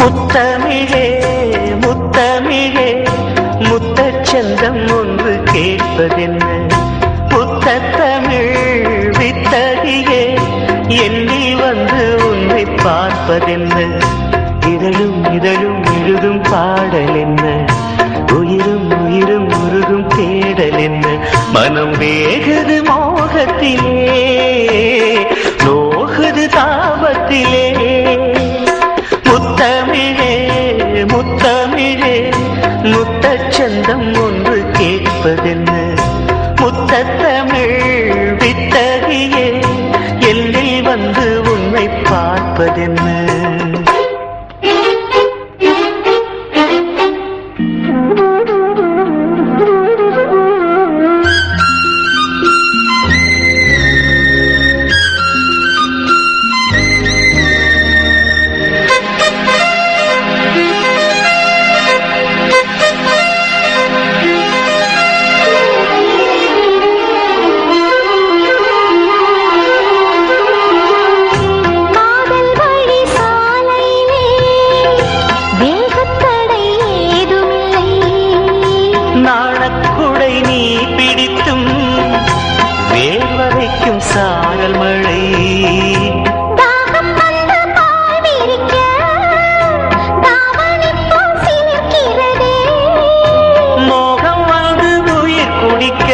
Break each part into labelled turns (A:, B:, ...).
A: முத்தமிழே முத்தமிழே முத்தச்சந்தம் ஒன்று கேட்பதென்ன முத்தத்தமிழ் வித்தகியே எண்ணி வந்து உன்னை பார்ப்பதென்ன இதழும் இதழும் எழுதும் பாடல் என்ன உயிரும் உயிரும் உருகும் தேடல் என்ன மனம் வேகுது மோகத்திலே நோகுது தாபத்திலே முத்தமிழே முத்தமிழே முத்தச்சந்தம் ஒன்று கேட்பதென்ன முத்தத்தமிழ் வித்தகியே எல்லில் வந்து உன்னை பார்ப்பதென்ன
B: காதல் வழி சாலையிலே வேகத்தடை ஏதுமில்லை
A: நாணக்குடை நீ பிடித்தும் வேர்வரைக்கும் சாரல் மழை
B: தாகம் வந்த பால் விரிக்க தாவணிப்போல் சிலிர்க்கிறதே
A: மோகம் வந்து உயிர் குடிக்க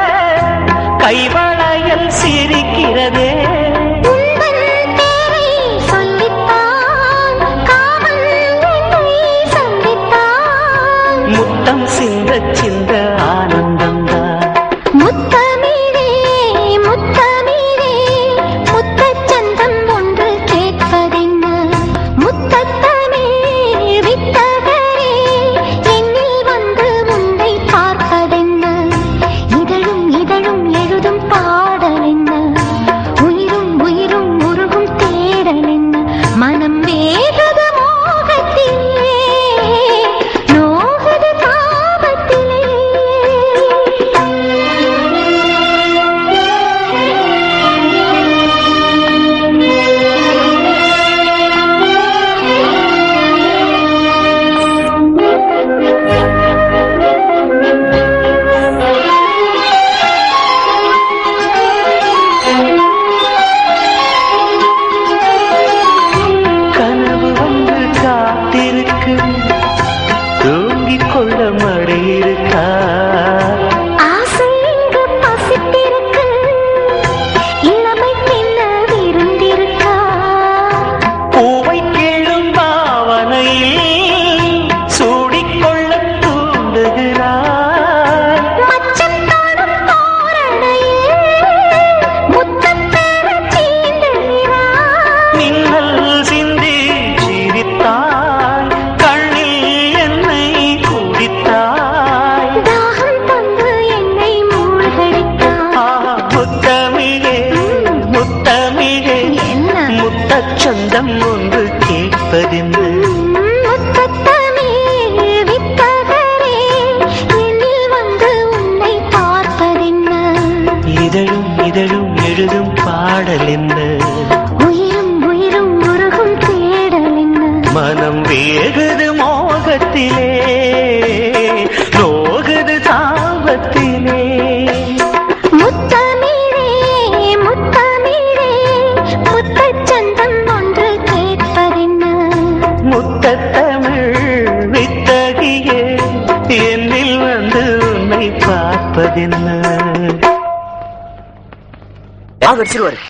A: கைவளையல் சிரிக்கிறதே
B: உந்தன் பேரை சொல்லித்தான் காவல் என்னை சந்தித்தான்
A: முத்தம் சிந்த சிந்த ஆனந்தம்தான்
B: முத்தமிழே முத்தமிழே முத்தச்சந்தம் ஒன்று கேட்பதென்ன முத்தத்தமிழ் வித்தகரே என்னில் வந்து உன்னை பார்ப்பதென்ன இதழும் இதழும் எழுதும் பாடல் என்ன உயிரும் உயிரும் உருகும் தேடல் என்ன மனம் வேகத மோகத்திலே நோகத தாபத்திலே
A: கனவு வந்து காத்திருக்கு தூங்கிக் கொள்ள மழை இருக்கா
B: ஆசை இங்கு பசித்திருக்கு இளமை பின்ன விருந்திருக்கா
A: பூவை கேளும் பாவனையில் சூடிக்கொள்ள தூண்டுகிறார்
B: மச்சம் காணும் தோரணையில் முத்தம் பெற சீண்டுகிறார்
A: மின்னல் சிந்தி சிரித்தாய் கண்ணில் என்னை குடித்தாய்
B: தாகம் தந்து என்னை மூழ்கடித்தார்
A: ஆஹா, முத்தமிழே முத்தமிழே
B: என்ன
A: முத்தச்சந்தம் ஒன்று கேட்பதென்று
B: முத்தத்தமிழ் வித்தகரே என்னில் வந்து உன்னை பார்ப்பதென்ன
A: இதழும் இதழும் எழுதும் பாடல் என்ன
B: உயிரும் உயிரும் உருகும் தேடல் என்ன
A: மனம் வேகுது மோகத்திலே நோகுது தாபத்திலே
B: முத்தமிழே முத்தமிழே முத்தச்சந்தம் ஒன்று கேட்பதென்ன
A: முத்தத்தமிழ் வித்தகியே என்னில் வந்து உன்னை பார்ப்பதென்ன
C: வாங்க அடிச்சிருவாரு